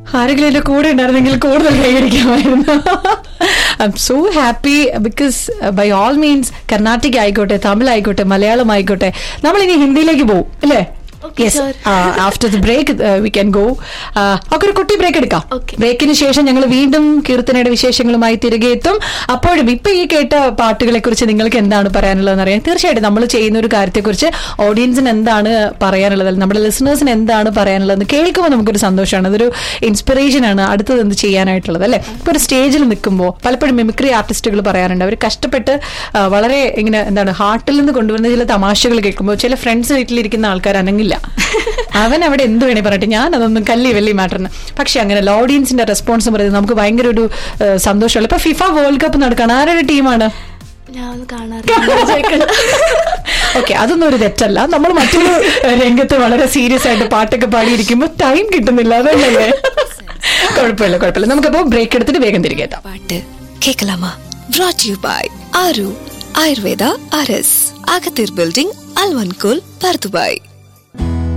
ആരെങ്കിലും എന്റെ കൂടെ ഉണ്ടായിരുന്നെങ്കിൽ കൂടുതൽ കൈയടിക്കാമായിരുന്നു I'm so happy because by all means Carnatic ആയിക്കോട്ടെ തമിഴ് ആയിക്കോട്ടെ മലയാളം ആയിക്കോട്ടെ നമ്മൾ ഇനി ഹിന്ദിയിലേക്ക് പോകും അല്ലേ Okay, yes sir. After the break we can go ഒക്കെ ഒരു കുട്ടി ബ്രേക്ക് എടുക്കാം Okay. ബ്രേക്കിന് ശേഷം ഞങ്ങൾ വീണ്ടും കീർത്തനയുടെ വിശേഷങ്ങളുമായി തിരികെ എത്തും അപ്പോഴും ഇപ്പൊ ഈ കേട്ട പാട്ടുകളെ കുറിച്ച് നിങ്ങൾക്ക് എന്താണ് പറയാനുള്ളതെന്ന് അറിയാം തീർച്ചയായിട്ടും നമ്മൾ ചെയ്യുന്ന ഒരു കാര്യത്തെക്കുറിച്ച് ഓഡിയൻസിന് എന്താണ് പറയാനുള്ളത് നമ്മുടെ ലിസണേഴ്സിന് എന്താണ് പറയാനുള്ളതെന്ന് കേൾക്കുമ്പോൾ നമുക്കൊരു സന്തോഷമാണ് അതൊരു ഇൻസ്പിറേഷൻ ആണ് അടുത്തത് എന്ത് ചെയ്യാനായിട്ടുള്ളത് അല്ലെ ഇപ്പൊ ഒരു സ്റ്റേജിൽ നിൽക്കുമ്പോൾ പലപ്പോഴും മിമിക്രി ആർട്ടിസ്റ്റുകൾ പറയാറുണ്ട് അവർ കഷ്ടപ്പെട്ട് ആ, വളരെ ഇങ്ങനെ എന്താണ് ഹാർട്ടിൽ നിന്ന് കൊണ്ടുവരുന്ന ചില തമാശകൾ കേൾക്കുമ്പോൾ ചില ഫ്രണ്ട്സ് വീട്ടിലിരിക്കുന്ന ആൾക്കാർ അനങ്ങില്ല അവൻ അവിടെ എന്ത് വേണേ പറയട്ടെ ഞാൻ അതൊന്നും കല്ലി വെല്ലി മാറ്റണം പക്ഷെ അങ്ങനെ ഓഡിയൻസിന്റെ റെസ്പോൺസ് പറയുന്നത് നമുക്ക് ഭയങ്കര ഒരു ആ, സന്തോഷമുള്ള ഇപ്പൊ ഫിഫ വേൾഡ് കപ്പ് നടക്കുകയാണ് ആരുടെ ടീമാണ് ഞാൻ ഒന്ന് കാണാറില്ല ഓക്കെ അതൊന്നും ഒരു തെറ്റല്ല നമ്മൾ മറ്റൊരു രംഗത്ത് വളരെ സീരിയസ് ആയിട്ട് പാട്ടൊക്കെ പാടിയിരിക്കുമ്പോൾ ടൈം കിട്ടുന്നില്ല അതല്ലേ കുഴപ്പമില്ല കുഴപ്പമില്ല നമുക്കപ്പോ ബ്രേക്ക് എടുത്തിട്ട് വേഗം തിരികെ എത്താം பாட்டு கேட்கலாமா brought யூ பாய் ஆரு ஆயுர்வேதா ஆர்எஸ் அகத்தீர் பில்டிங் அல்வன்கோல் பர்துபாய்